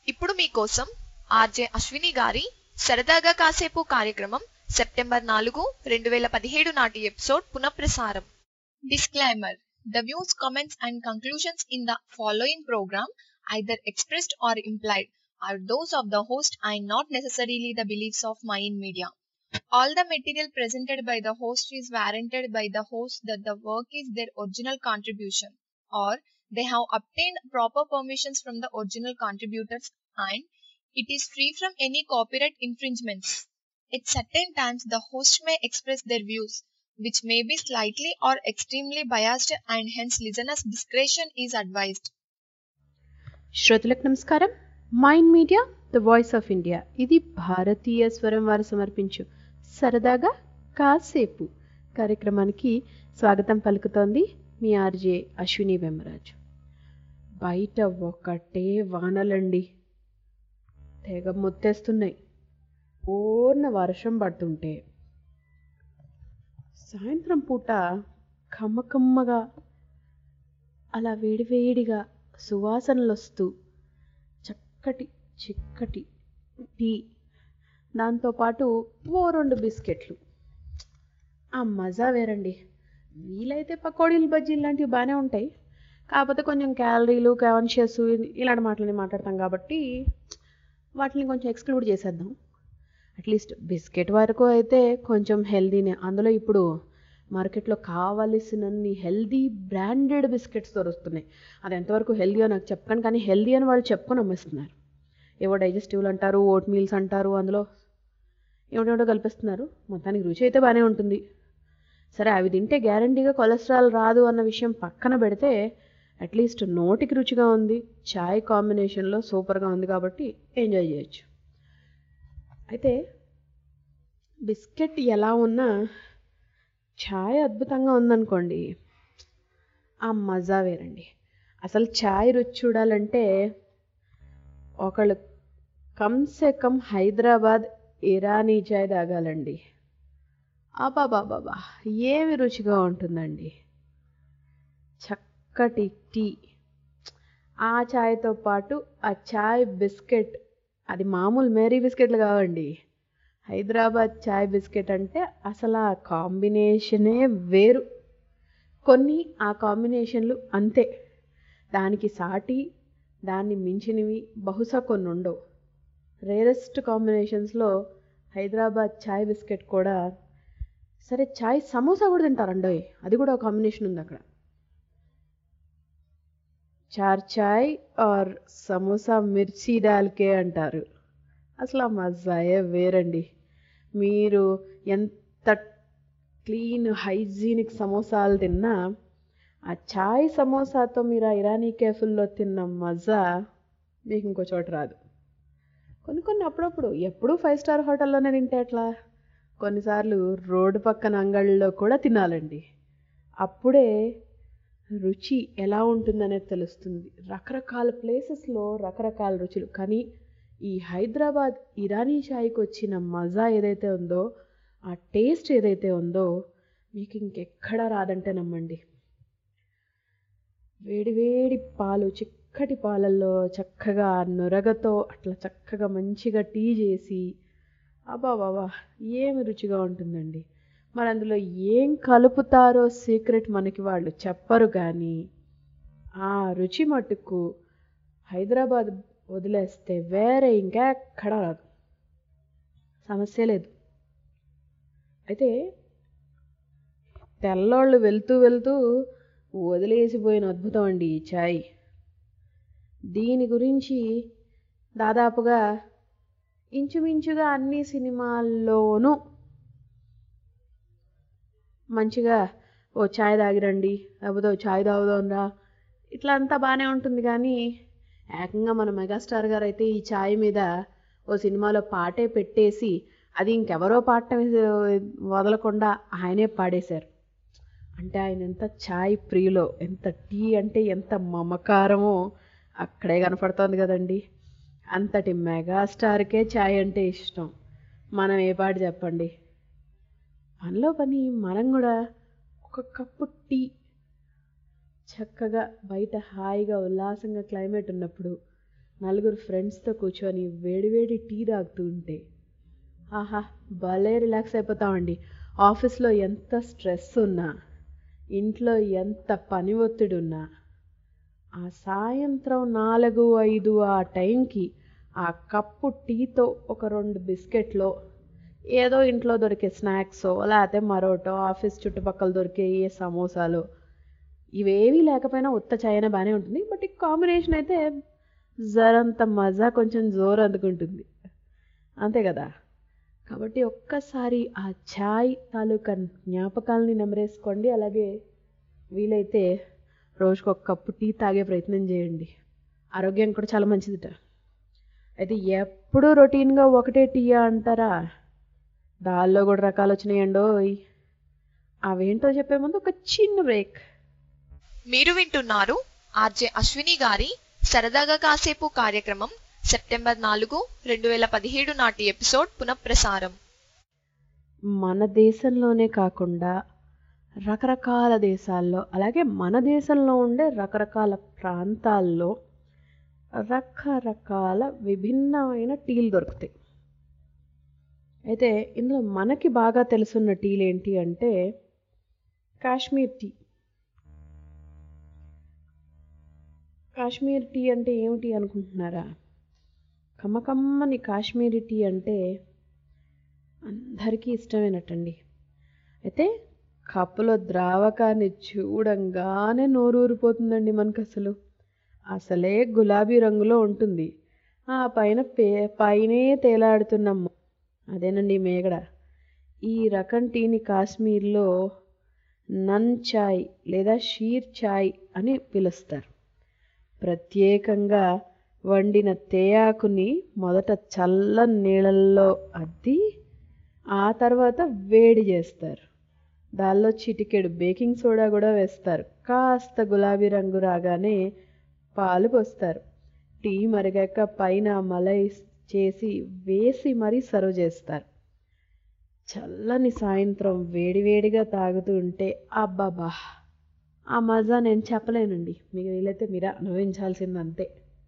ఇప్పుడు మీకోసం ఆర్జే అశ్విని గారి సరదాగా కాసేపు కార్యక్రమం సెప్టెంబర్ నాలుగు రెండు వేల పదిహేడు నాటి ఎపిసోడ్ పునఃప్రసారం disclaimer the views comments and conclusions in the following programme either expressed or implied are those of the host and not necessarily the beliefs of Mayan Media. All the material presented by the host is warranted by the host that the work is their original contribution or they have obtained proper permissions from the original contributors and it is free from any copyright infringements. At certain times, the host may express their views, which may be slightly or extremely biased, and hence listeners' discretion is advised. శ్రోతలకు నమస్కారం mind media the voice of India ఇది భారతీయ స్వరం వారు సమర్పించు సరదాగా కాసేపు కార్యక్రమానికి స్వాగతం పలుకుతోంది మీ ఆర్జే అశ్విని వెమ్మరాజు బయట ఒకటే వానలండి తెగ మొత్తేస్తున్నాయి పూర్ణ వర్షం పడుతుంటే సాయంత్రం పూట కమ్మకమ్మగా అలా వేడివేడిగా సువాసనలు వస్తూ చక్కటి చిక్కటి టీ దాంతోపాటు ఓ రెండు బిస్కెట్లు ఆ మజా వేరండి వీలైతే పకోడీలు బజ్జీలు లాంటివి బాగానే ఉంటాయి కాకపోతే కొంచెం క్యాలరీలు కాన్షియస్ ఇలాంటి మాటలని మాట్లాడతాం కాబట్టి వాటిని కొంచెం ఎక్స్క్లూడ్ చేసేద్దాం అట్లీస్ట్ బిస్కెట్ వరకు అయితే కొంచెం హెల్దీనే అందులో ఇప్పుడు మార్కెట్లో కావలసినన్ని హెల్దీ బ్రాండెడ్ బిస్కెట్స్ దొరుకుతున్నాయి అది ఎంతవరకు హెల్దీయో నాకు చెప్పకండి కానీ హెల్దీ అని వాళ్ళు చెప్పుకొని అమ్మిస్తున్నారు ఏవో డైజెస్టివ్లు అంటారు ఓట్ మీల్స్ అంటారు అందులో ఏమిటేమిటో కల్పిస్తున్నారు మొత్తానికి రుచి అయితే బాగానే ఉంటుంది సరే అవి తింటే గ్యారంటీగా కొలెస్ట్రాల్ రాదు అన్న విషయం పక్కన పెడితే అట్లీస్ట్ నోటికి రుచిగా ఉంది చాయ్ కాంబినేషన్లో సూపర్గా ఉంది కాబట్టి ఎంజాయ్ చేయొచ్చు అయితే బిస్కెట్ ఎలా ఉన్నా ఛాయ్ అద్భుతంగా ఉందనుకోండి ఆ మజా వేరండి అసలు ఛాయ్ రుచి చూడాలంటే ఒకళ్ళు కమ్సే కమ్ హైదరాబాద్ ఇరానీ చాయ్ తాగాలండి అబాబాబాబా ఏమి రుచిగా ఉంటుందండి చక్కటి టీ ఆ ఛాయ్తో పాటు ఆ ఛాయ్ బిస్కెట్ అది మామూలు మేరీ బిస్కెట్లు కావండి హైదరాబాద్ చాయ్ బిస్కెట్ అంటే అసలు ఆ కాంబినేషనే వేరు కొన్ని ఆ కాంబినేషన్లు అంతే దానికి సాటి దాన్ని మించినవి బహుశా కొన్ని ఉండవు రేరెస్ట్ కాంబినేషన్స్లో హైదరాబాద్ చాయ్ బిస్కెట్ కూడా సరే చాయ్ సమోసా కూడా తింటారండోయ్ అది కూడా ఒక కాంబినేషన్ ఉంది అక్కడ చార్ చాయ్ ఆర్ సమోసా మిర్చి డాల్కే అంటారు అసలు ఆ మజాయే వేరండి మీరు ఎంత క్లీన్ హైజీనిక్ సమోసాలు తిన్నా ఆ చాయ్ సమోసాతో మీరు ఆ ఇరానీ కేఫుల్లో తిన్న మజా మీకు ఇంకో చోట రాదు కొన్ని కొన్ని అప్పుడప్పుడు ఎప్పుడూ ఫైవ్ స్టార్ హోటల్లోనే తింటే ఎట్లా కొన్నిసార్లు రోడ్డు పక్కన అంగళ్ళలో కూడా తినాలండి అప్పుడే రుచి ఎలా ఉంటుందనేది తెలుస్తుంది రకరకాల ప్లేసెస్లో రకరకాల రుచులు కానీ ఈ హైదరాబాద్ ఇరానీ చాయ్కి వచ్చిన మజా ఏదైతే ఉందో ఆ టేస్ట్ ఏదైతే ఉందో మీకు ఇంకెక్కడా రాదంటే నమ్మండి వేడివేడి పాలు చిక్కటి పాలల్లో చక్కగా నొరగతో అట్లా చక్కగా మంచిగా టీ చేసి అబ్బా బాబా ఏమి రుచిగా ఉంటుందండి మరి అందులో ఏం కలుపుతారో సీక్రెట్ మనకి వాళ్ళు చెప్పరు కానీ ఆ రుచి మటుకు హైదరాబాద్ వదిలేస్తే వేరే ఇంకెక్కడా రాదు సమస్య లేదు అయితే తెల్లోళ్ళు వెళ్తూ వెళ్తూ వదిలేసిపోయిన అద్భుతం అండి ఈ ఛాయ్ దీని గురించి దాదాపుగా ఇంచుమించుగా అన్ని సినిమాల్లోనూ మంచిగా ఓ ఛాయ్ తాగిరండి లేకపోతే ఓ ఛాయ్ తాగుదాంరా ఇట్లా అంతా బాగానే ఉంటుంది కానీ ఏకంగా మన మెగాస్టార్ గారు అయితే ఈ ఛాయ్ మీద ఓ సినిమాలో పాటే పెట్టేసి అది ఇంకెవరో పాడటం వదలకుండా ఆయనే పాడేశారు అంటే ఆయన ఎంత ఛాయ్ ప్రియులో ఎంత టీ అంటే ఎంత మమకారమో అక్కడే కనపడుతోంది కదండి అంతటి మెగాస్టార్కే ఛాయ్ అంటే ఇష్టం మనం ఏ పాట చెప్పండి పనిలో పని మనం కూడా ఒక కప్పు టీ చక్కగా బయట హాయిగా ఉల్లాసంగా క్లైమేట్ ఉన్నప్పుడు నలుగురు ఫ్రెండ్స్తో కూర్చొని వేడివేడి టీ తాగుతూ ఉంటే ఆహా భలే రిలాక్స్ అయిపోతామండి ఆఫీస్లో ఎంత స్ట్రెస్ ఉన్నా ఇంట్లో ఎంత పని ఒత్తిడి ఉన్నా ఆ సాయంత్రం నాలుగు ఐదు ఆ టైంకి ఆ కప్పు టీతో ఒక రెండు బిస్కెట్లో ఏదో ఇంట్లో దొరికే స్నాక్స్ లేకపోతే మరోటో ఆఫీస్ చుట్టుపక్కల దొరికే ఏ సమోసాలు ఇవేవీ లేకపోయినా ఉత్త చాయన బాగానే ఉంటుంది బట్ ఈ కాంబినేషన్ అయితే జరంత మజా కొంచెం జోరు అందుకుంటుంది అంతే కదా కాబట్టి ఒక్కసారి ఆ ఛాయ్ తాలూకా జ్ఞాపకాలని నెమరేసుకోండి అలాగే వీలైతే రోజుకు ఒక కప్పు టీ తాగే ప్రయత్నం చేయండి ఆరోగ్యం కూడా చాలా మంచిదిట అయితే ఎప్పుడూ రొటీన్గా ఒకటే టీయా అంటారా దానిలో కూడా రకాలు వచ్చినాయండోయ్ అవేంటో చెప్పే ముందు ఒక చిన్న బ్రేక్ మీరు వింటున్నారు ఆర్జే అశ్విని గారి సరదాగా కాసేపు కార్యక్రమం సెప్టెంబర్ నాలుగు రెండు వేల పదిహేడు నాటి ఎపిసోడ్ పునఃప్రసారం మన దేశంలోనే కాకుండా రకరకాల దేశాల్లో అలాగే మన దేశంలో ఉండే రకరకాల ప్రాంతాల్లో రకరకాల విభిన్నమైన టీలు దొరుకుతాయి అయితే ఇందులో మనకి బాగా తెలుసున్న టీలు ఏంటి అంటే కాశ్మీర్ టీ కాశ్మీర్ టీ అంటే ఏమిటి అనుకుంటున్నారా కమ్మకమ్మని కాశ్మీరీ టీ అంటే అందరికీ ఇష్టమేనటండి అయితే కప్పులో ద్రావకాన్ని చూడంగానే నోరూరిపోతుందండి మనకు అసలు అసలే గులాబీ రంగులో ఉంటుంది ఆ పైన పే పైనే తేలాడుతున్నాము అదేనండి మేగడ ఈ రకం టీని కాశ్మీర్లో నన్ చాయ్ లేదా షీర్ చాయ్ అని పిలుస్తారు ప్రత్యేకంగా వండిన తేయాకుని మొదట చల్లని నీళ్ళల్లో అద్ది ఆ తర్వాత వేడి చేస్తారు దానిలో చిటికెడు బేకింగ్ సోడా కూడా వేస్తారు కాస్త గులాబీ రంగు రాగానే పాలు పోస్తారు టీ మరిగాక పైన మలై చేసి వేసి మరీ సర్వ్ చేస్తారు చల్లని సాయంత్రం వేడివేడిగా తాగుతూ ఉంటే అబ్బాబా ఆ మజా నేను చెప్పలేనండి మీకు వీలైతే మీరే అనుభవించాల్సింది అంతే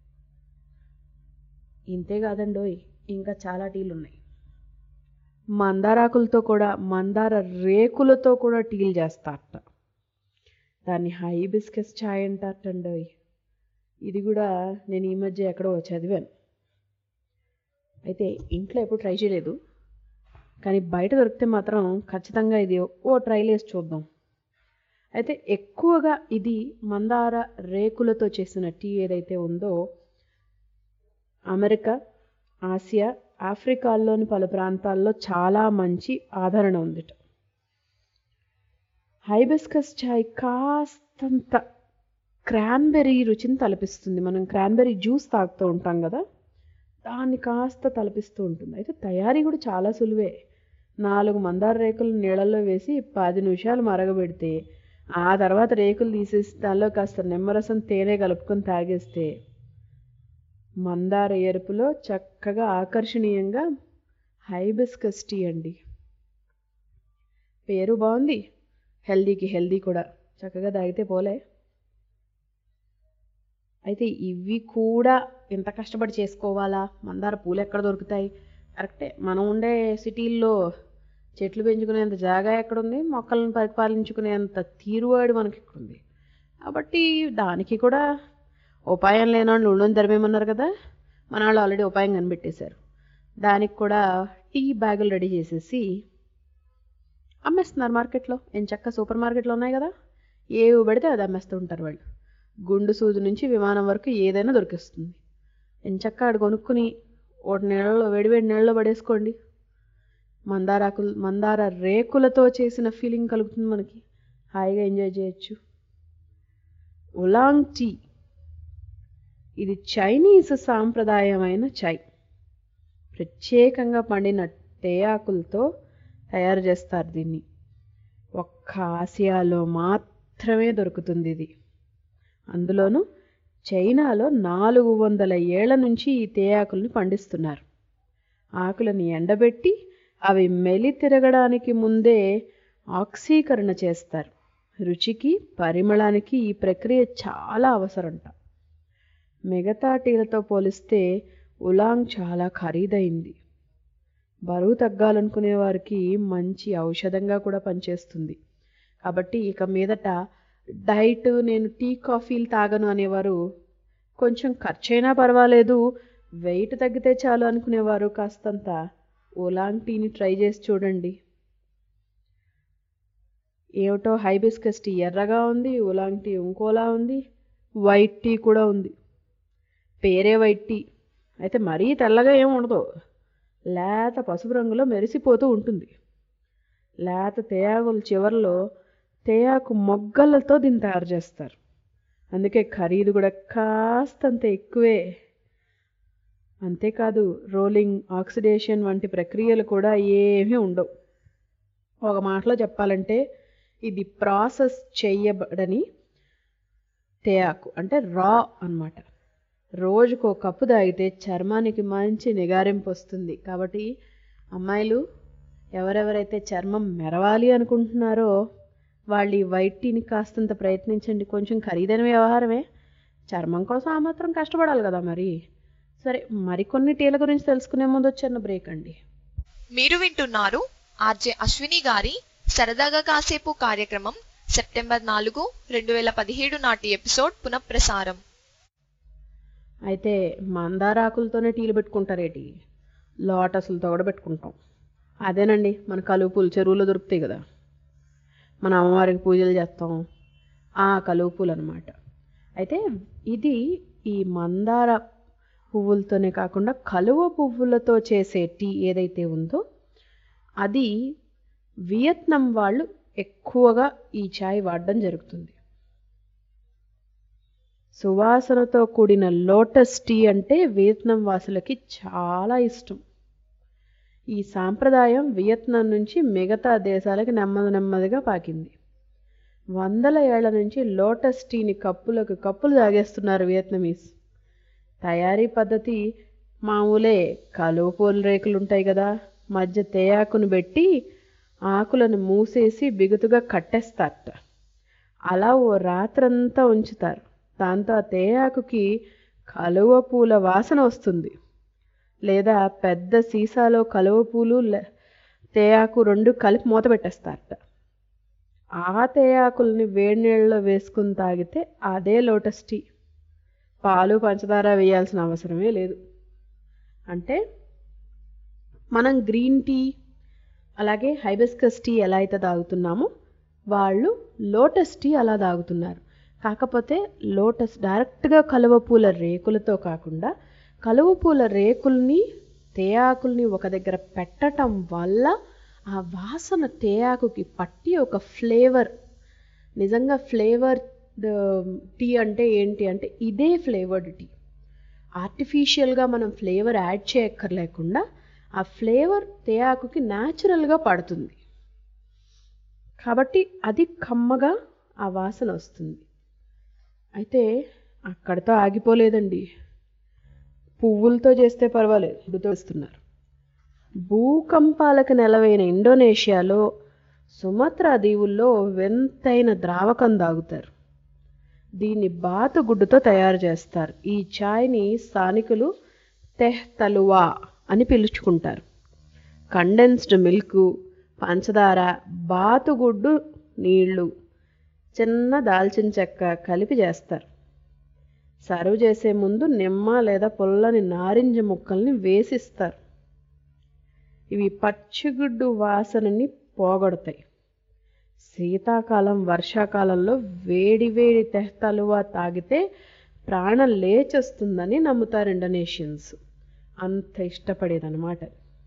ఇంతే కాదండోయ్ ఇంకా చాలా టీలు ఉన్నాయి మందారాకులతో కూడా మందార రేకులతో కూడా టీలు చేస్తారట దాన్ని హైబిస్కస్ ఛాయ్ అంటారటండోయ్ ఇది కూడా నేను ఈ మధ్య ఎక్కడో చదివాను అయితే ఇంట్లో ఎప్పుడు ట్రై చేయలేదు కానీ బయట దొరికితే మాత్రం ఖచ్చితంగా ఇది ఓ ట్రైల్ వేసి చూద్దాం అయితే ఎక్కువగా ఇది మందార రేకులతో చేసిన టీ ఏదైతే ఉందో అమెరికా ఆసియా ఆఫ్రికాల్లోని పలు ప్రాంతాల్లో చాలా మంచి ఆదరణ ఉందిట హైబిస్కస్ చాయ్ కాస్తంత క్రాన్బెర్రీ రుచిని తలపిస్తుంది మనం క్రాన్బెర్రీ జ్యూస్ తాగుతూ ఉంటాం కదా దాన్ని కాస్త తలపిస్తూ ఉంటుంది అయితే తయారీ కూడా చాలా సులువే నాలుగు మందార రేకులు నీళ్ళల్లో వేసి పది నిమిషాలు మరగబెడితే ఆ తర్వాత రేకులు తీసేసి దానిలో కాస్త నిమ్మరసం తేనె కలుపుకొని తాగేస్తే మందార ఎరుపులో చక్కగా ఆకర్షణీయంగా హైబిస్కస్ టీ అండి పేరు బాగుంది హెల్దీకి హెల్దీ కూడా చక్కగా తాగితే పోలే అయితే ఇవి కూడా ఎంత కష్టపడి చేసుకోవాలా మందార పూలు ఎక్కడ దొరుకుతాయి కరెక్టే మనం ఉండే సిటీల్లో చెట్లు పెంచుకునేంత జాగా ఎక్కడుంది మొక్కలను పరిపాలించుకునేంత తీరువాడు మనకి ఎక్కడుంది కాబట్టి దానికి కూడా ఉపాయం లేని వాళ్ళు ఉండని ధర్మేమన్నారు కదా మన వాళ్ళు ఆల్రెడీ ఉపాయం కనిపెట్టేశారు దానికి కూడా టీ బ్యాగులు రెడీ చేసేసి అమ్మేస్తున్నారు మార్కెట్లో ఎంచక్క సూపర్ మార్కెట్లో ఉన్నాయి కదా ఏవి పెడితే అది అమ్మేస్తూ ఉంటారు వాళ్ళు గుండు సూది నుంచి విమానం వరకు ఏదైనా దొరికిస్తుంది ఎంచక్క ఆడు కొనుక్కుని ఒకటి నీళ్ళలో వేడివేడి నీళ్ళలో పడేసుకోండి మందారాకులు మందార రేకులతో చేసిన ఫీలింగ్ కలుగుతుంది మనకి హాయిగా ఎంజాయ్ చేయొచ్చు ఉలాంగ్ టీ ఇది చైనీస్ సాంప్రదాయమైన చాయ్ ప్రత్యేకంగా పండిన తేయాకులతో తయారు చేస్తారు దీన్ని ఒక్క ఆసియాలో మాత్రమే దొరుకుతుంది ఇది అందులోనూ చైనాలో నాలుగు వందల ఏళ్ల నుంచి ఈ తేయాకుల్ని పండిస్తున్నారు ఆకులను ఎండబెట్టి అవి మెలి తిరగడానికి ముందే ఆక్సీకరణ చేస్తారు రుచికి పరిమళానికి ఈ ప్రక్రియ చాలా అవసరంట మిగతా టీలతో పోలిస్తే ఉలాంగ్ చాలా ఖరీదైంది బరువు తగ్గాలనుకునే వారికి మంచి ఔషధంగా కూడా పనిచేస్తుంది కాబట్టి ఇక మీదట డైట్ నేను టీ కాఫీలు తాగను అనేవారు కొంచెం ఖర్చైనా పర్వాలేదు వెయిట్ తగ్గితే చాలు అనుకునేవారు కాస్తంత ఓలాంగ్ టీని ట్రై చేసి చూడండి ఏమిటో హైబిస్కస్ టీ ఎర్రగా ఉంది ఓలాంగ్ టీ ఇంకోలా ఉంది వైట్ టీ కూడా ఉంది పేరే వైట్ టీ అయితే మరీ తెల్లగా ఏమి ఉండదు లేత పసుపు రంగులో మెరిసిపోతూ ఉంటుంది లేత తేయాకుల చివరిలో తేయాకు మొగ్గలతో దీన్ని తయారు చేస్తారు అందుకే ఖరీదు కూడా కాస్తంత ఎక్కువే అంతేకాదు రోలింగ్ ఆక్సిడేషన్ వంటి ప్రక్రియలు కూడా ఏమీ ఉండవు ఒక మాటలో చెప్పాలంటే ఇది ప్రాసెస్ చేయబడని తేయాకు అంటే రా అన్నమాట రోజుకు ఒక కప్పు తాగితే చర్మానికి మంచి నిగారింపు వస్తుంది కాబట్టి అమ్మాయిలు ఎవరెవరైతే చర్మం మెరవాలి అనుకుంటున్నారో వాళ్ళు ఈ వైట్ టీని కాస్తంత ప్రయత్నించండి కొంచెం ఖరీదైన వ్యవహారమే చర్మం కోసం ఆ మాత్రం కష్టపడాలి కదా మరి సరే మరికొన్ని టీల గురించి తెలుసుకునే ముందు చిన్న బ్రేక్ అండి మీరు వింటున్నారు ఆర్జే అశ్విని గారి సరదాగా కాసేపు కార్యక్రమం సెప్టెంబర్ నాలుగు రెండు వేల పదిహేడు నాటి ఎపిసోడ్ పునఃప్రసారం అయితే మందారాకులతోనే టీలు పెట్టుకుంటారేటి లోటస్లతో కూడా పెట్టుకుంటాం అదేనండి మన కలుపులు చెరువులో దొరుకుతాయి కదా మన అమ్మవారికి పూజలు చేస్తాం ఆ కలుపులు అనమాట అయితే ఇది ఈ మందార పువ్వులతోనే కాకుండా కలువ పువ్వులతో చేసే టీ ఏదైతే ఉందో అది వియత్నాం వాళ్ళు ఎక్కువగా ఈ చాయ్ వాడడం జరుగుతుంది సువాసనతో కూడిన లోటస్ టీ అంటే వియత్నాం వాసులకి చాలా ఇష్టం ఈ సాంప్రదాయం వియత్నాం నుంచి మిగతా దేశాలకి నెమ్మది నెమ్మదిగా పాకింది వందల ఏళ్ల నుంచి లోటస్ టీని కప్పులకు కప్పులు తాగేస్తున్నారు వియత్నమీస్ తయారీ పద్ధతి మామూలే కలువపూల రేకులు ఉంటాయి కదా మధ్య తేయాకును పెట్టి ఆకులను మూసేసి బిగుతుగా కట్టేస్తారట అలా ఓ రాత్రంతా ఉంచుతారు దాంతో ఆ తేయాకుకి కలువ పూల వాసన వస్తుంది లేదా పెద్ద సీసాలో కలువ పూలు తేయాకు రెండు కలిపి మూత పెట్టేస్తారట ఆ తేయాకుల్ని వేడి నీళ్ళలో వేసుకుని తాగితే అదే లోటస్ టీ పాలు పంచదార వేయాల్సిన అవసరమే లేదు అంటే మనం గ్రీన్ టీ అలాగే హైబిస్కస్ టీ ఎలా అయితే తాగుతున్నామో వాళ్ళు లోటస్ టీ అలా తాగుతున్నారు కాకపోతే లోటస్ డైరెక్ట్గా కలువ పూల రేకులతో కాకుండా కలువ పూల రేకుల్ని తేయాకుల్ని ఒక దగ్గర పెట్టటం వల్ల ఆ వాసన తేయాకుకి పట్టి ఒక ఫ్లేవర్ నిజంగా ఫ్లేవర్ టీ అంటే ఏంటి అంటే ఇదే ఫ్లేవర్డ్ టీ ఆర్టిఫిషియల్గా మనం ఫ్లేవర్ యాడ్ చేయక్కర్లేకుండా ఆ ఫ్లేవర్ తేయాకుకి న్యాచురల్గా పడుతుంది కాబట్టి అది కమ్మగా ఆ వాసన వస్తుంది అయితే అక్కడితో ఆగిపోలేదండి పువ్వులతో చేస్తే పర్వాలేదు పువ్వుతో ఇస్తున్నారు భూకంపాలకు నెలవైన ఇండోనేషియాలో సుమత్రా దీవుల్లో వింతైన ద్రావకం దాగుతారు దీన్ని బాతుగుడ్డుతో తయారు చేస్తారు ఈ ఛాయ్ని స్థానికులు తెహ్ తలువా అని పిలుచుకుంటారు కండెన్స్డ్ మిల్క్ పంచదార బాతుగుడ్డు నీళ్లు చిన్న దాల్చిన చెక్క కలిపి చేస్తారు సర్వ్ చేసే ముందు నిమ్మ లేదా పుల్లని నారింజ ముక్కల్ని వేసిస్తారు ఇవి పచ్చిగుడ్డు వాసనని పోగొడతాయి శీతాకాలం వర్షాకాలంలో వేడి వేడి తెహతలువా తాగితే ప్రాణం లేచొస్తుందని నమ్ముతారు ఇండోనేషియన్స్ అంత ఇష్టపడేదన్నమాట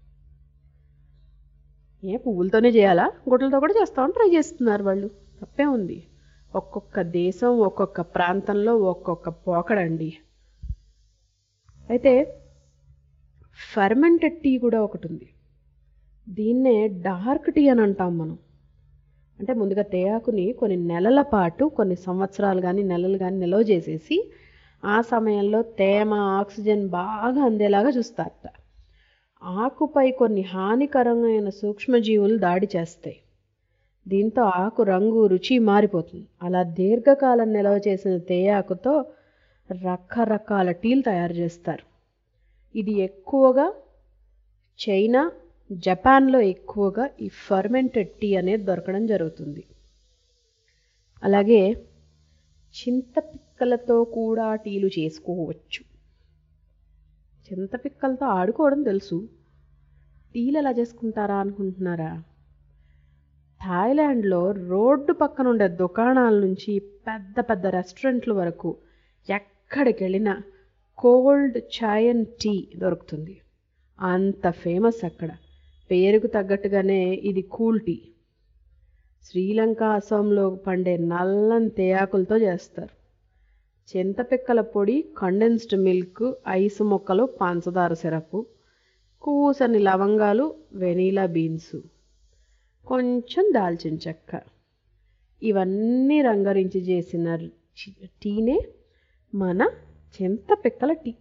ఏ పువ్వులతోనే చేయాలా గుడ్లతో కూడా చేస్తామని ట్రై చేస్తున్నారు వాళ్ళు తప్పే ఉంది ఒక్కొక్క దేశం ఒక్కొక్క ప్రాంతంలో ఒక్కొక్క పోకడండి అయితే ఫర్మెంటెడ్ టీ కూడా ఒకటి ఉంది దీన్నే డార్క్ టీ అని అంటాం మనం అంటే ముందుగా తేయాకుని కొన్ని నెలల పాటు కొన్ని సంవత్సరాలు కానీ నెలలు కానీ నిల్వ చేసేసి ఆ సమయంలో తేమ ఆక్సిజన్ బాగా అందేలాగా చూస్తారట ఆకుపై కొన్ని హానికరమైన సూక్ష్మజీవులు దాడి చేస్తాయి దీంతో ఆకు రంగు రుచి మారిపోతుంది అలా దీర్ఘకాలం నిల్వ చేసిన తేయాకుతో రకరకాల టీలు తయారు చేస్తారు ఇది ఎక్కువగా చైనా జపాన్లో ఎక్కువగా ఈ ఫర్మెంటెడ్ టీ అనేది దొరకడం జరుగుతుంది అలాగే చింతపిక్కలతో కూడా టీలు చేసుకోవచ్చు చింతపిక్కలతో ఆడుకోవడం తెలుసు టీలు ఎలా చేసుకుంటారా అనుకుంటున్నారా థాయిలాండ్లో రోడ్డు పక్కన ఉండే దుకాణాల నుంచి పెద్ద పెద్ద రెస్టారెంట్ల వరకు ఎక్కడికి వెళ్ళినా కోల్డ్ చాయ్ అండ్ టీ దొరుకుతుంది అంత ఫేమస్ అక్కడ పేరుకు తగ్గట్టుగానే ఇది కూల్ టీ శ్రీలంక అస్సాంలో పండే నల్లని తేయాకులతో చేస్తారు చింతపిక్కల పొడి కండెన్స్డ్ మిల్క్ ఐసు మొక్కలు పంచదార సిరపు కూసని లవంగాలు వెనీలా బీన్స్ కొంచెం దాల్చిన చెక్క ఇవన్నీ రంగరించి చేసిన చి- టీనే మన చింతపిక్కల టీ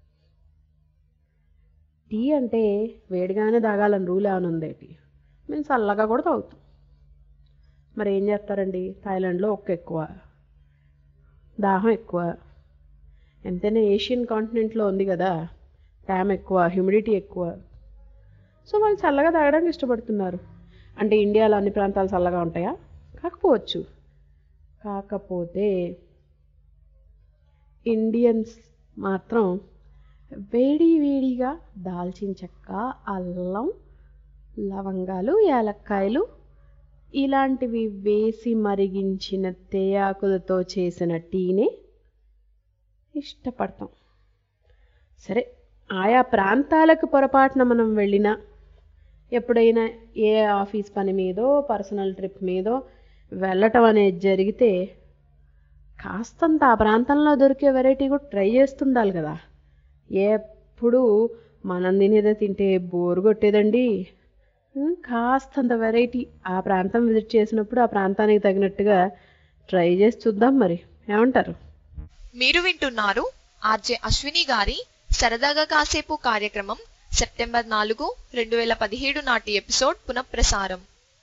టీ అంటే వేడిగానే తాగాలని రూల్ ఏమైనా ఉందేటి మేము చల్లగా కూడా తాగుతాం మరి ఏం చేస్తారండి థాయిలాండ్లో ఒక్క ఎక్కువ దాహం ఎక్కువ ఎంతైనా ఏషియన్ కాంటినెంట్లో ఉంది కదా ట్యామ్ ఎక్కువ హ్యూమిడిటీ ఎక్కువ సో వాళ్ళు చల్లగా తాగడానికి ఇష్టపడుతున్నారు అంటే ఇండియాలో అన్ని ప్రాంతాలు చల్లగా ఉంటాయా కాకపోవచ్చు కాకపోతే ఇండియన్స్ మాత్రం వేడి వేడిగా దాల్చిన చెక్క అల్లం లవంగాలు యాలక్కాయలు ఇలాంటివి వేసి మరిగించిన తేయాకులతో చేసిన టీనే ఇష్టపడతాం సరే ఆయా ప్రాంతాలకు పొరపాటున మనం వెళ్ళినా ఎప్పుడైనా ఏ ఆఫీస్ పని మీదో పర్సనల్ ట్రిప్ మీదో వెళ్ళటం అనేది జరిగితే కాస్తంత ఆ ప్రాంతంలో దొరికే వెరైటీ కూడా ట్రై చేస్తుండాలి కదా ఎప్పుడు మనం తినేదే తింటే బోరు కొట్టేదండి ఉం, కాస్తంత వెరైటీ ఆ ప్రాంతం విజిట్ చేసినప్పుడు ఆ ప్రాంతానికి తగినట్టుగా ట్రై చేసి చూద్దాం మరి ఏమంటారు మీరు వింటున్నారు ఆర్జే అశ్విని గారి సరదాగా కాసేపు కార్యక్రమం సెప్టెంబర్ నాలుగు రెండు వేల పదిహేడు నాటి ఎపిసోడ్ పునఃప్రసారం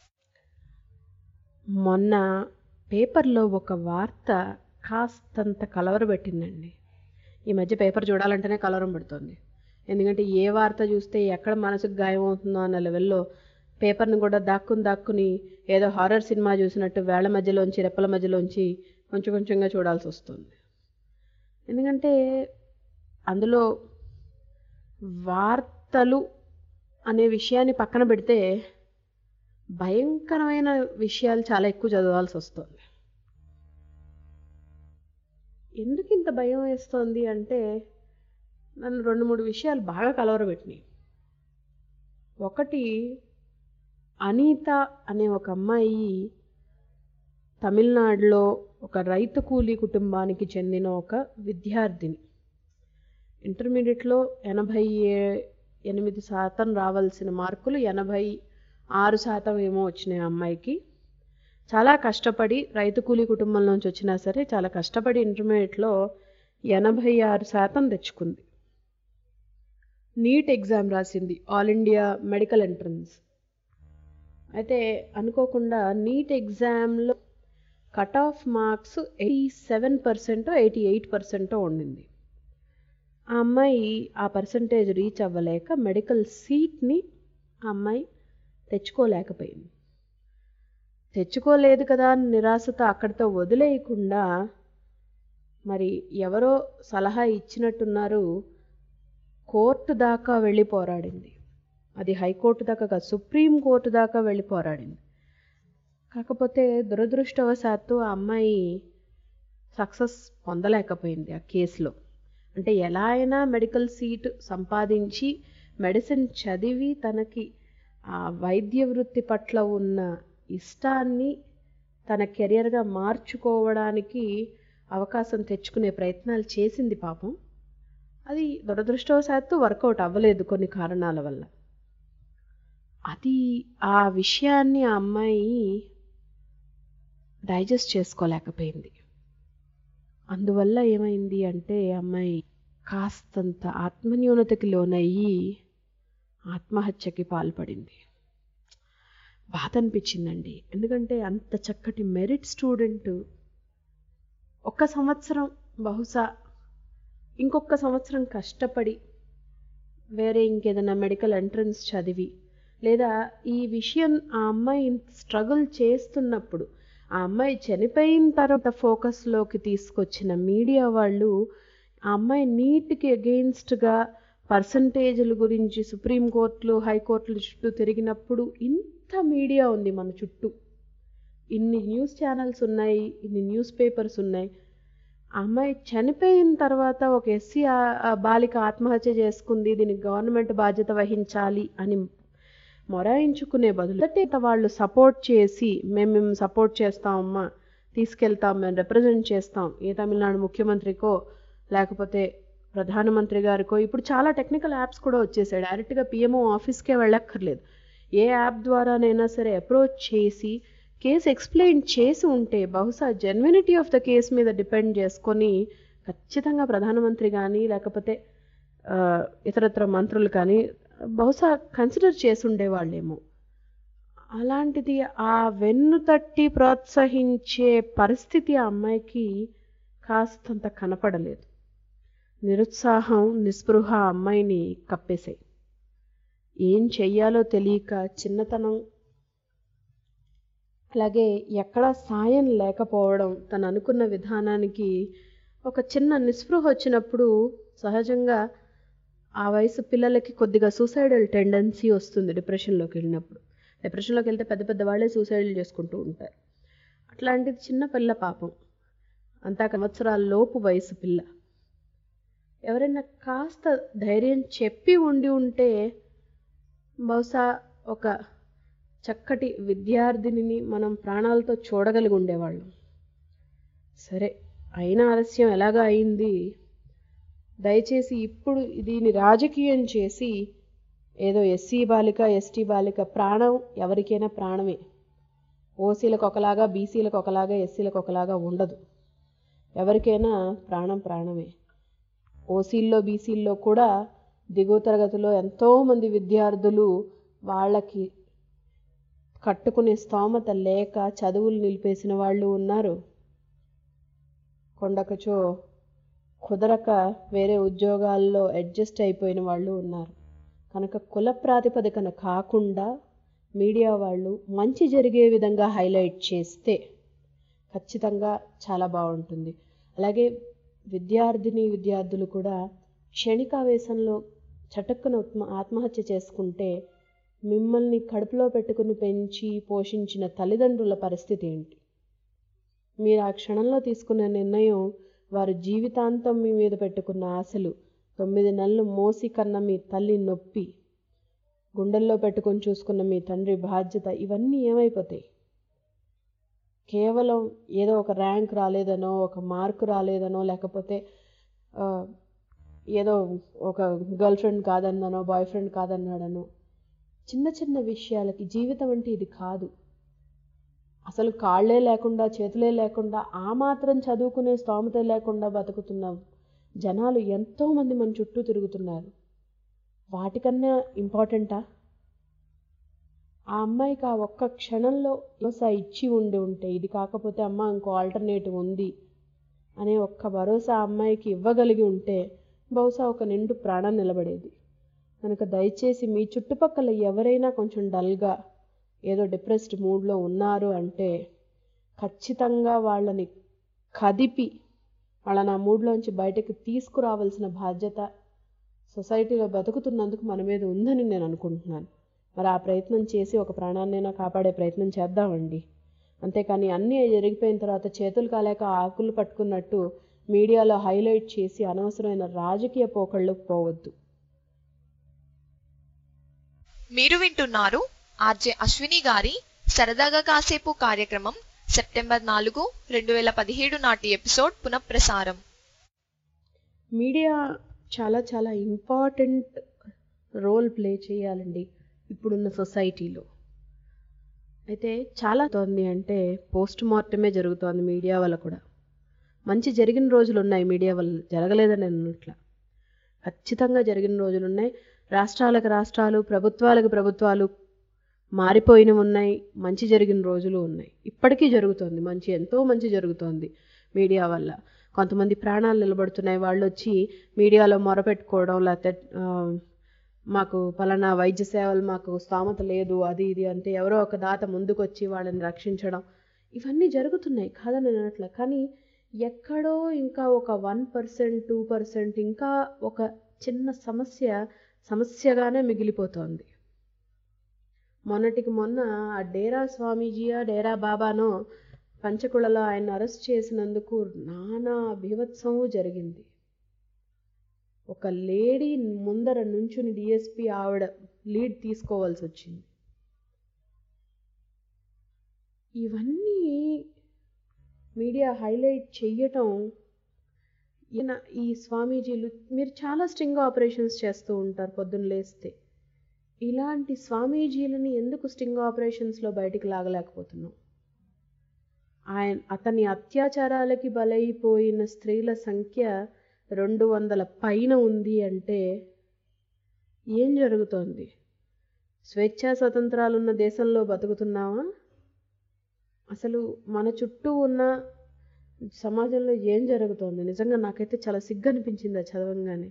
మొన్న పేపర్లో ఒక వార్త కాస్తంత కలవరపెట్టిందండి ఈ మధ్య పేపర్ చూడాలంటేనే కలవరం పెడుతోంది ఎందుకంటే ఏ వార్త చూస్తే ఎక్కడ మనసుకు గాయం అవుతుందో అన్న లెవెల్లో పేపర్ని కూడా దాక్కుని దాక్కుని ఏదో హారర్ సినిమా చూసినట్టు వేళ్ల మధ్యలోంచి రెప్పల మధ్యలోంచి కొంచెం కొంచెంగా చూడాల్సి వస్తుంది ఎందుకంటే అందులో వార్తలు అనే విషయాన్ని పక్కన పెడితే భయంకరమైన విషయాలు చాలా ఎక్కువ చదవాల్సి వస్తుంది ఎందుకు ఇంత భయం వేస్తోంది అంటే నన్ను రెండు మూడు విషయాలు బాగా కలవరబెట్టినాయి ఒకటి అనీత అనే ఒక అమ్మాయి తమిళనాడులో ఒక రైతు కూలీ కుటుంబానికి చెందిన ఒక విద్యార్థిని ఇంటర్మీడియట్లో ఎనభై ఏ- ఎనిమిది శాతం రావాల్సిన మార్కులు ఎనభై ఆరు శాతం ఏమో వచ్చినాయి ఆ అమ్మాయికి చాలా కష్టపడి రైతు కూలీ కుటుంబం నుంచి వచ్చినా సరే చాలా కష్టపడి ఇంటర్మీడియట్లో ఎనభై ఆరు శాతం తెచ్చుకుంది నీట్ ఎగ్జామ్ రాసింది ఆల్ ఇండియా మెడికల్ ఎంట్రన్స్ అయితే అనుకోకుండా నీట్ ఎగ్జామ్లో cut off marks eighty seven పర్సెంటో ఎయిటీ ఎయిట్ పర్సెంటో ఉండింది ఆ అమ్మాయి ఆ పర్సంటేజ్ రీచ్ అవ్వలేక మెడికల్ సీట్ని ఆ అమ్మాయి తెచ్చుకోలేకపోయింది తెచ్చుకోలేదు కదా అని నిరాశతో అక్కడితో వదిలేయకుండా మరి ఎవరో సలహా ఇచ్చినట్టున్నారు కోర్టు దాకా వెళ్ళి పోరాడింది అది హైకోర్టు దాకా కాదు సుప్రీం కోర్టు దాకా వెళ్ళి పోరాడింది కాకపోతే దురదృష్టవశాత్తు ఆ అమ్మాయి సక్సెస్ పొందలేకపోయింది ఆ కేసులో అంటే ఎలా అయినా మెడికల్ సీట్ సంపాదించి మెడిసిన్ చదివి తనకి ఆ వైద్య వృత్తి పట్ల ఉన్న ఇష్టాన్ని తన కెరియర్గా మార్చుకోవడానికి అవకాశం తెచ్చుకునే ప్రయత్నాలు చేసింది పాపం అది దురదృష్టవశాత్తు వర్కౌట్ అవ్వలేదు కొన్ని కారణాల వల్ల అది ఆ విషయాన్ని ఆ అమ్మాయి డైజెస్ట్ చేసుకోలేకపోయింది అందువల్ల ఏమైంది అంటే అమ్మాయి కాస్తంత ఆత్మన్యూనతకి లోనయ్యి ఆత్మహత్యకి పాల్పడింది బాధ అనిపించిందండి ఎందుకంటే అంత చక్కటి మెరిట్ స్టూడెంట్ ఒక్క సంవత్సరం బహుశా ఇంకొక సంవత్సరం కష్టపడి వేరే ఇంకేదైనా మెడికల్ ఎంట్రన్స్ చదివి లేదా ఈ విషయం ఆ అమ్మాయి స్ట్రగుల్ చేస్తున్నప్పుడు ఆ అమ్మాయి చనిపోయిన తర్వాత ఫోకస్లోకి తీసుకొచ్చిన మీడియా వాళ్ళు ఆ అమ్మాయి నీట్కి అగెయిన్స్ట్గా పర్సంటేజ్ల గురించి సుప్రీంకోర్టులు హైకోర్టుల చుట్టూ తిరిగినప్పుడు ఇంత మీడియా ఉంది మన చుట్టూ ఇన్ని న్యూస్ ఛానల్స్ ఉన్నాయి ఇన్ని న్యూస్ పేపర్స్ ఉన్నాయి ఆ అమ్మాయి చనిపోయిన తర్వాత ఒక ఎస్సీ బాలిక ఆత్మహత్య చేసుకుంది దీనికి గవర్నమెంట్ బాధ్యత వహించాలి అని మొరాయించుకునే బదులు మొదట వాళ్ళు సపోర్ట్ చేసి మేము మేము సపోర్ట్ చేస్తామమ్మా తీసుకెళ్తాం మేము రిప్రజెంట్ చేస్తాం ఏ తమిళనాడు ముఖ్యమంత్రికో లేకపోతే ప్రధానమంత్రి గారికో ఇప్పుడు చాలా టెక్నికల్ యాప్స్ కూడా వచ్చేసాయి డైరెక్ట్గా పిఎంఓ ఆఫీస్కే వెళ్ళక్కర్లేదు ఏ యాప్ ద్వారానైనా సరే అప్రోచ్ చేసి కేసు ఎక్స్ప్లెయిన్ చేసి ఉంటే బహుశా జెన్వినిటీ ఆఫ్ ద కేస్ మీద డిపెండ్ చేసుకొని ఖచ్చితంగా ప్రధానమంత్రి కానీ లేకపోతే ఆ, ఇతరత్ర మంత్రులు కానీ బహుశా కన్సిడర్ చేసి ఉండేవాళ్ళేమో అలాంటిది ఆ వెన్ను తట్టి ప్రోత్సహించే పరిస్థితి ఆ అమ్మాయికి కాస్తంత కనపడలేదు నిరుత్సాహం నిస్పృహ ఆ అమ్మాయిని కప్పేశాయి ఏం చెయ్యాలో తెలియక చిన్నతనం అలాగే ఎక్కడా సాయం లేకపోవడం తను అనుకున్న విధానానికి ఒక చిన్న నిస్పృహ వచ్చినప్పుడు సహజంగా ఆ వయసు పిల్లలకి కొద్దిగా సూసైడల్ టెండెన్సీ వస్తుంది డిప్రెషన్లోకి వెళ్ళినప్పుడు డిప్రెషన్లోకి వెళ్తే పెద్ద పెద్ద వాళ్ళే సూసైడ్లు చేసుకుంటూ ఉంటారు అట్లాంటిది చిన్న పిల్ల పాపం అంతా సంవత్సరాల లోపు వయసు పిల్ల ఎవరైనా కాస్త ధైర్యం చెప్పి ఉండి ఉంటే బహుశా ఒక చక్కటి విద్యార్థినిని మనం ప్రాణాలతో చూడగలిగి ఉండేవాళ్ళం సరే అయిన ఆలస్యం ఎలాగా అయింది దయచేసి ఇప్పుడు దీన్ని రాజకీయం చేసి ఏదో ఎస్సీ బాలిక ఎస్టీ బాలిక ప్రాణం ఎవరికైనా ప్రాణమే ఓసీలకు ఒకలాగా బీసీలకు ఒకలాగా ఎస్సీలకు ఒకలాగా ఉండదు ఎవరికైనా ప్రాణం ప్రాణమే ఓసీల్లో బీసీల్లో కూడా దిగువ తరగతిలో ఎంతోమంది విద్యార్థులు వాళ్ళకి కట్టుకునే స్తోమత లేక చదువులు నిలిపేసిన వాళ్ళు ఉన్నారు కొండకచో కుదరక వేరే ఉద్యోగాల్లో అడ్జస్ట్ అయిపోయిన వాళ్ళు ఉన్నారు కనుక కుల ప్రాతిపదికన కాకుండా మీడియా వాళ్ళు మంచి జరిగే విధంగా హైలైట్ చేస్తే ఖచ్చితంగా చాలా బాగుంటుంది అలాగే విద్యార్థిని విద్యార్థులు కూడా క్షణికావేశంలో చటక్కున ఉత్మ- ఆత్మహత్య చేసుకుంటే మిమ్మల్ని కడుపులో పెట్టుకుని పెంచి పోషించిన తల్లిదండ్రుల పరిస్థితి ఏంటి మీరు ఆ క్షణంలో తీసుకున్న నిర్ణయం వారు జీవితాంతం మీ మీద పెట్టుకున్న ఆశలు తొమ్మిది నెలలు మోసి కన్న మీ తల్లి నొప్పి గుండెల్లో పెట్టుకొని చూసుకున్న మీ తండ్రి బాధ్యత ఇవన్నీ ఏమైపోతాయి కేవలం ఏదో ఒక ర్యాంక్ రాలేదనో ఒక మార్కు రాలేదనో లేకపోతే ఆ, ఏదో ఒక గర్ల్ ఫ్రెండ్ కాదన్నానో బాయ్ ఫ్రెండ్ కాదన్నాడనో చిన్న చిన్న విషయాలకి జీవితం అంటే ఇది కాదు అసలు కాళ్ళే లేకుండా చేతులే లేకుండా ఆ మాత్రం చదువుకునే స్తోమత లేకుండా బతుకుతున్న జనాలు ఎంతోమంది మన చుట్టూ తిరుగుతున్నారు వాటికన్నా ఇంపార్టెంటా ఆ అమ్మాయికి ఆ ఒక్క క్షణంలో భరోసా ఇచ్చి ఉండి ఉంటే ఇది కాకపోతే అమ్మ ఇంకో ఆల్టర్నేటివ్ ఉంది అనే ఒక్క భరోసా ఆ అమ్మాయికి ఇవ్వగలిగి ఉంటే బహుశా ఒక నిండు ప్రాణం నిలబడేది కనుక దయచేసి మీ చుట్టుపక్కల ఎవరైనా కొంచెం డల్గా ఏదో డిప్రెస్డ్ మూడ్లో ఉన్నారు అంటే ఖచ్చితంగా వాళ్ళని కదిపి వాళ్ళని ఆ మూడ్లోంచి బయటకు తీసుకురావాల్సిన బాధ్యత సొసైటీలో బతుకుతున్నందుకు మన మీద ఉందని నేను అనుకుంటున్నాను మరి ఆ ప్రయత్నం చేసి ఒక ప్రాణాన్నైనా కాపాడే ప్రయత్నం చేద్దామండి అంతేకాని అన్నీ జరిగిపోయిన తర్వాత చేతులు కాలేక ఆకులు పట్టుకున్నట్టు మీడియాలో హైలైట్ చేసి అనవసరమైన రాజకీయ పోకళ్ళకు పోవద్దు మీరు వింటున్నారు ఆర్జే అశ్విని గారి సరదాగా కాసేపు కార్యక్రమం సెప్టెంబర్ నాలుగు రెండు వేల పదిహేడు నాటి ఎపిసోడ్ పునఃప్రసారం మీడియా చాలా చాలా ఇంపార్టెంట్ రోల్ ప్లే చేయాలండి ఇప్పుడున్న సొసైటీలో అయితే చాలా తోంది అంటే పోస్ట్ మార్టమే జరుగుతోంది మీడియా వల్ల కూడా మంచి జరిగిన రోజులు ఉన్నాయి మీడియా వల్ల జరగలేదని అన్నట్ల ఖచ్చితంగా జరిగిన రోజులు ఉన్నాయి రాష్ట్రాలకు రాష్ట్రాలు ప్రభుత్వాలకు ప్రభుత్వాలు మారిపోయినవి ఉన్నాయి మంచి జరిగిన రోజులు ఉన్నాయి ఇప్పటికీ జరుగుతోంది మంచి ఎంతో మంచి జరుగుతోంది మీడియా వల్ల కొంతమంది ప్రాణాలు నిలబడుతున్నాయి వాళ్ళు వచ్చి మీడియాలో మొరపెట్టుకోవడం లేకపోతే ఆ, మాకు పలానా వైద్య సేవలు మాకు స్తోమత లేదు అది ఇది అంటే ఎవరో ఒక దాత ముందుకొచ్చి వాళ్ళని రక్షించడం ఇవన్నీ జరుగుతున్నాయి కాదని అనట్లే కానీ ఎక్కడో ఇంకా ఒక వన్ పర్సెంట్ టూ పర్సెంట్ ఇంకా ఒక చిన్న సమస్య సమస్యగానే మిగిలిపోతోంది మొన్నటికి మొన్న ఆ డేరా స్వామీజీయా డేరా బాబానో పంచకుళలో ఆయన అరెస్ట్ చేసినందుకు నానా బీభత్సము జరిగింది ఒక లేడీ ముందర నుంచుని డిఎస్పి ఆవిడ లీడ్ తీసుకోవాల్సి వచ్చింది ఇవన్నీ మీడియా హైలైట్ చెయ్యటం ఈయన ఈ స్వామీజీలు మీరు చాలా స్ట్రింగ్ ఆపరేషన్స్ చేస్తూ ఉంటారు పొద్దున్న లేస్తే ఇలాంటి స్వామీజీలని ఎందుకు స్టింగ్ ఆపరేషన్స్లో బయటికి లాగలేకపోతున్నాం ఆయన అతని అత్యాచారాలకి బలైపోయిన స్త్రీల సంఖ్య రెండు వందల పైన ఉంది అంటే ఏం జరుగుతోంది స్వేచ్ఛా స్వతంత్రాలున్న దేశంలో బతుకుతున్నామా అసలు మన చుట్టూ ఉన్న సమాజంలో ఏం జరుగుతోంది నిజంగా నాకైతే చాలా సిగ్గు అనిపించింది అది చదవంగానే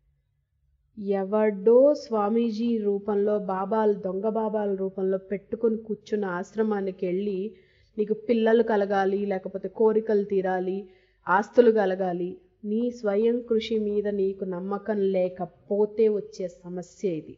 ఎవడో స్వామీజీ రూపంలో బాబాలు దొంగ బాబాల రూపంలో పెట్టుకొని కూర్చున్న ఆశ్రమానికి వెళ్ళి నీకు పిల్లలు కలగాలి లేకపోతే కోరికలు తీరాలి ఆస్తులు కలగాలి నీ స్వయం కృషి మీద నీకు నమ్మకం లేకపోతే వచ్చే సమస్య ఇది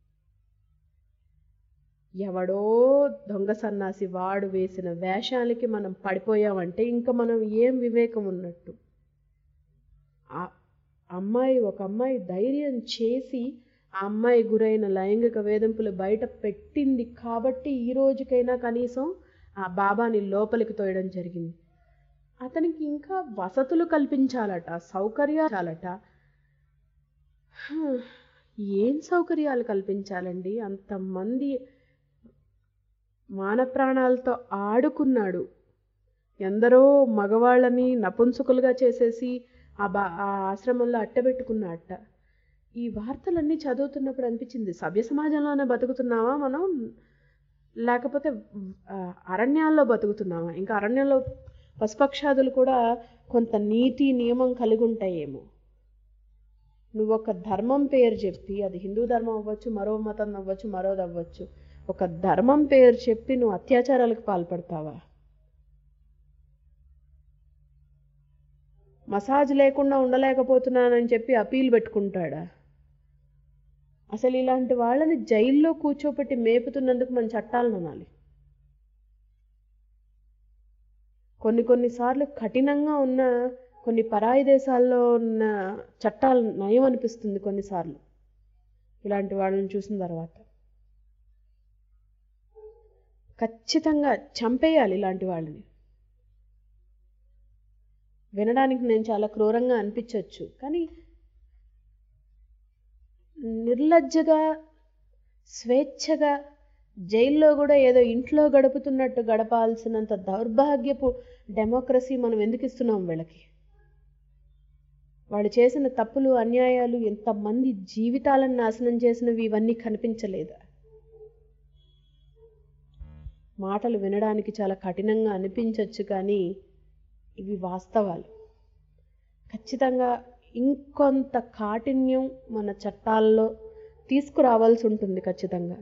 ఎవడో దొంగ సన్నాసి వాడు వేసిన వేషాలకి మనం పడిపోయామంటే ఇంకా మనం ఏం వివేకం ఉన్నట్టు ఆ అమ్మాయి ఒక అమ్మాయి ధైర్యం చేసి ఆ అమ్మాయి గురైన లైంగిక వేధింపులు బయట పెట్టింది కాబట్టి ఈ రోజుకైనా కనీసం ఆ బాబాని లోపలికి తోయడం జరిగింది అతనికి ఇంకా వసతులు కల్పించాలట సౌకర్యాలట హ, ఏం సౌకర్యాలు కల్పించాలండి అంతమంది మాన ప్రాణాలతో ఆడుకున్నాడు ఎందరో మగవాళ్ళని నపుంసకులుగా చేసేసి ఆ బా ఆ ఆశ్రమంలో అట్టబెట్టుకున్నట్ట ఈ వార్తలన్నీ చదువుతున్నప్పుడు అనిపించింది సభ్య సమాజంలోనే బతుకుతున్నావా మనం లేకపోతే ఆ, అరణ్యాల్లో బతుకుతున్నామా ఇంకా అరణ్యంలో పశుపక్షాదులు కూడా కొంత నీతి నియమం కలిగి ఉంటాయేమో నువ్వు ఒక ధర్మం పేరు చెప్పి అది హిందూ ధర్మం అవ్వచ్చు మరో మతం అవ్వచ్చు మరోది అవ్వచ్చు ఒక ధర్మం పేరు చెప్పి నువ్వు అత్యాచారాలకు పాల్పడతావా మసాజ్ లేకుండా ఉండలేకపోతున్నానని చెప్పి అపీల్ పెట్టుకుంటాడా అసలు ఇలాంటి వాళ్ళని జైల్లో కూర్చోపెట్టి మేపుతున్నందుకు మన చట్టాలను అనాలి కొన్ని కొన్నిసార్లు కఠినంగా ఉన్న కొన్ని పరాయి దేశాల్లో ఉన్న చట్టాలు నయం అనిపిస్తుంది కొన్నిసార్లు ఇలాంటి వాళ్ళని చూసిన తర్వాత ఖచ్చితంగా చంపేయాలి ఇలాంటి వాళ్ళని వినడానికి నేను చాలా క్రూరంగా అనిపించవచ్చు కానీ నిర్లజ్జగా స్వేచ్ఛగా జైల్లో కూడా ఏదో ఇంట్లో గడుపుతున్నట్టు గడపాల్సినంత దౌర్భాగ్యపు డెమోక్రసీ మనం ఎందుకు ఇస్తున్నాం వీళ్ళకి వాళ్ళు చేసిన తప్పులు అన్యాయాలు ఎంతమంది జీవితాలను నాశనం చేసినవి ఇవన్నీ కనిపించలేదా మాటలు వినడానికి చాలా కఠినంగా అనిపించవచ్చు కానీ ఇవి వాస్తవాలు ఖచ్చితంగా ఇంకొంత కాఠిన్యం మన చట్టాల్లో తీసుకురావాల్సి ఉంటుంది ఖచ్చితంగా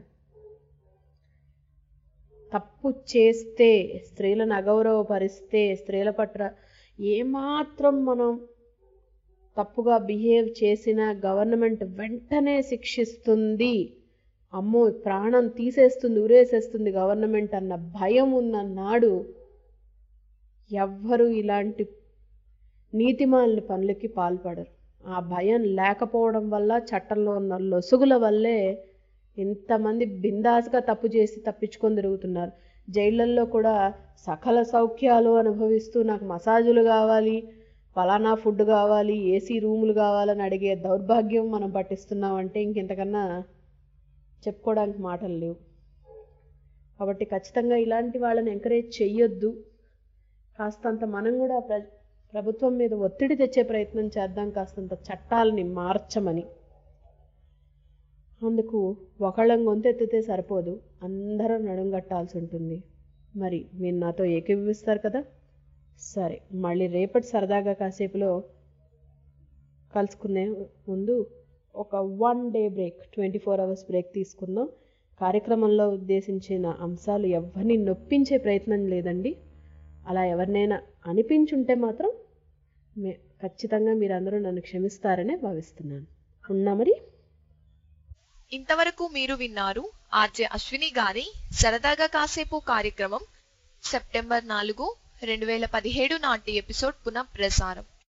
తప్పు చేస్తే స్త్రీలను అగౌరవపరిస్తే స్త్రీల పట్ల ఏమాత్రం మనం తప్పుగా బిహేవ్ చేసినా గవర్నమెంట్ వెంటనే శిక్షిస్తుంది అమ్మో ప్రాణం తీసేస్తుంది ఉరేసేస్తుంది గవర్నమెంట్ అన్న భయం ఉన్న నాడు ఎవ్వరూ ఇలాంటి నీతిమాలిన పనులకి పాల్పడరు ఆ భయం లేకపోవడం వల్ల చట్టంలో ఉన్న లొసుగుల వల్లే ఇంతమంది బిందాస్గా తప్పు చేసి తప్పించుకొని తిరుగుతున్నారు జైళ్ళల్లో కూడా సకల సౌఖ్యాలు అనుభవిస్తూ నాకు మసాజులు కావాలి ఫలానా ఫుడ్ కావాలి ఏసీ రూములు కావాలని అడిగే దౌర్భాగ్యం మనం పట్టిస్తున్నామంటే ఇంకెంతకన్నా చెప్పుకోవడానికి మాటలు లేవు కాబట్టి ఖచ్చితంగా ఇలాంటి వాళ్ళని ఎంకరేజ్ చెయ్యొద్దు కాస్తంత మనం కూడా ప్ర ప్రభుత్వం మీద ఒత్తిడి తెచ్చే ప్రయత్నం చేద్దాం కాస్తంత చట్టాలని మార్చమని అందుకు ఒకళ్ళం గొంతెత్తితే సరిపోదు అందరం నడుంగట్టాల్సి ఉంటుంది మరి మీరు నాతో ఏకీభవిస్తారు కదా సరే మళ్ళీ రేపటి సరదాగా కాసేపులో కలుసుకునే ముందు ఒక one day break twenty four hours break తీసుకుందాం కార్యక్రమంలో ఉద్దేశించిన అంశాలు ఎవరిని నొప్పించే ప్రయత్నం లేదండి అలా ఎవరినైనా అనిపించుంటే మాత్రం మే ఖచ్చితంగా మీరందరూ నన్ను క్షమిస్తారనే భావిస్తున్నాను ఉన్నా మరి ఇంతవరకు మీరు విన్నారు ఆర్జే అశ్విని గారి సరదాగా కాసేపు కార్యక్రమం సెప్టెంబర్ నాలుగు రెండు వేల పదిహేడు నాటి ఎపిసోడ్ పునః ప్రసారం